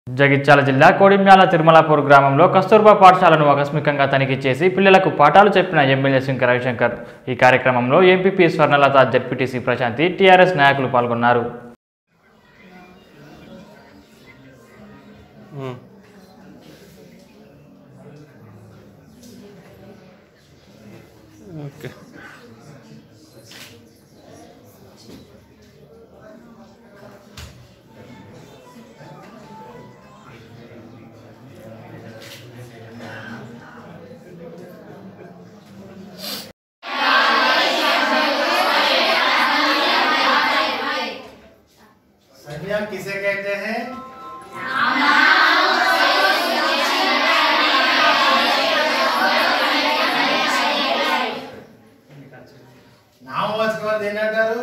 జగిత్యాల జిల్లా కోడిమ్యాల తిరుమలాపూర్ గ్రామంలో కస్తూర్బా పాఠశాలను ఆకస్మికంగా తనిఖీ చేసి పిల్లలకు పాఠాలు చెప్పిన ఎమ్మెల్యే శంకర్ రవిశంకర్ ఈ కార్యక్రమంలో MPP Swarnalatha ZPTC Prashanti TRS నాయకులు పాల్గొన్నారు ఓకే संज्ञा किसे कहते हैं నామవాచకం దేని అంటారు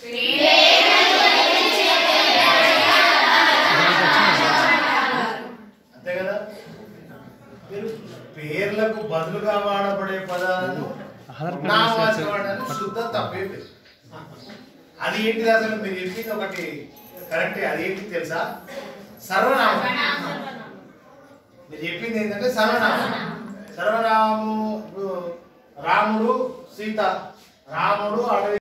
అంతే కదా మీరు పేర్లకు బదులుగా వాడబడే పదాలను ఆధార్ కార్డు నామవాచకం అనడానికి శుద్ధ తప్పే లేదు అది ఏంటిది అసలు మీరు చెప్పింది ఒకటి కరెక్ట్ అది ఏంటి తెలుసా సర్వనామం మీరు చెప్పింది ఏంటంటే సర్వనామం సర్వనామము ఇప్పుడు రాముడు సీత రాముడు అడవి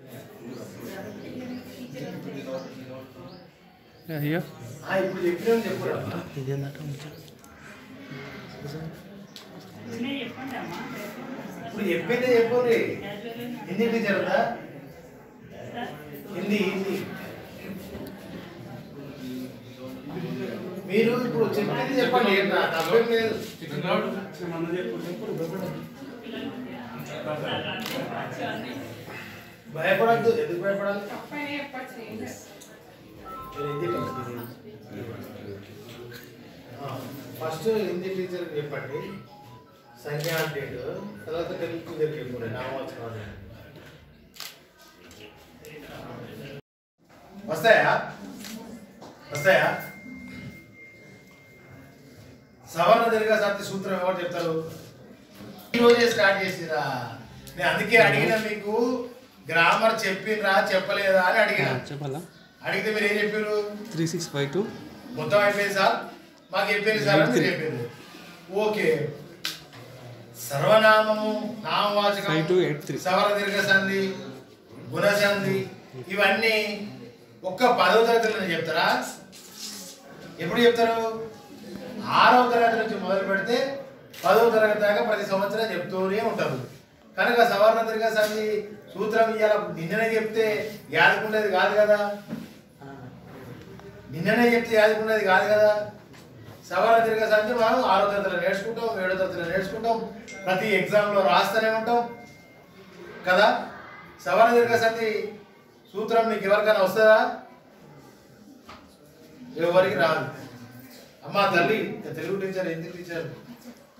అయ్యో ఆ, ఇప్పుడు చెప్పిన చెప్పురా ఇదేందట ఇప్పుడు చెప్పిందే చెప్పుర్రి హిందీ టీచర్ ఉందా హిందీ హిందీ మీరు ఇప్పుడు చెప్పింది చెప్పండి ఏం నా తప్పేం లేదు భయపడద్దు ఎందుకు భయపడాలి మీరు Hindi teacher first Hindi teacher చెప్పండి సంఖ్య అంటే ఏంటో, తర్వాత తెలుగు టీచర్ చెప్పండి నామవాచకం వస్తాయా వస్తాయా సవర్ణ దీర్ఘ సాధ్య సూత్రం ఎవరు చెప్తారు ఈ రోజే స్టార్ట్ చేసిరా నేను అందుకే అడిగిన మీకు గ్రామర్ చెప్పిండ్రా చెప్పలేదా అని అడిగిన చెప్పాలా అడిగితే మీరు ఏం చెప్పారు త్రీ సిక్స్ ఫైవ్ టూ మొత్తం అయిపోయింది సార్ మాకు అయిపోయింది సార్ అని మీరు చెప్పారు ఓకే సర్వనామము నామవాచకం ఫైవ్ టూ ఎయిట్ త్రీ సవర దీర్ఘ సంధి గుణ సంధి ఇవన్నీ ఒక్క పదవ తరగతిలో చెప్తారా ఎప్పుడు చెప్తారు ఆరవ తరగతి నుంచి మొదలు పెడితే పదవ తరగతి దాకా ప్రతి సంవత్సరం చెప్తూనే ఉంటారు కనుక సవర్ణ దీర్ఘ సంధి సూత్రం ఇవాళ నిన్ననే చెప్తే యాదుకునేది కాదు కదా నిన్ననే చెప్తే యాదుకునేది కాదు కదా సవర్ణ దీర్ఘ సంధి మనం ఆరో తరగతిలో నేర్చుకుంటాం ఏడో తరగతిలో నేర్చుకుంటాం ప్రతి ఎగ్జామ్లో రాస్తూనే ఉంటాం కదా సవర్ణ దీర్ఘ సంధి సూత్రం మీకు ఎవరికైనా వస్తుందా ఎవరికి రాదు అమ్మా తల్లి తెలుగు టీచర్ హిందీ టీచర్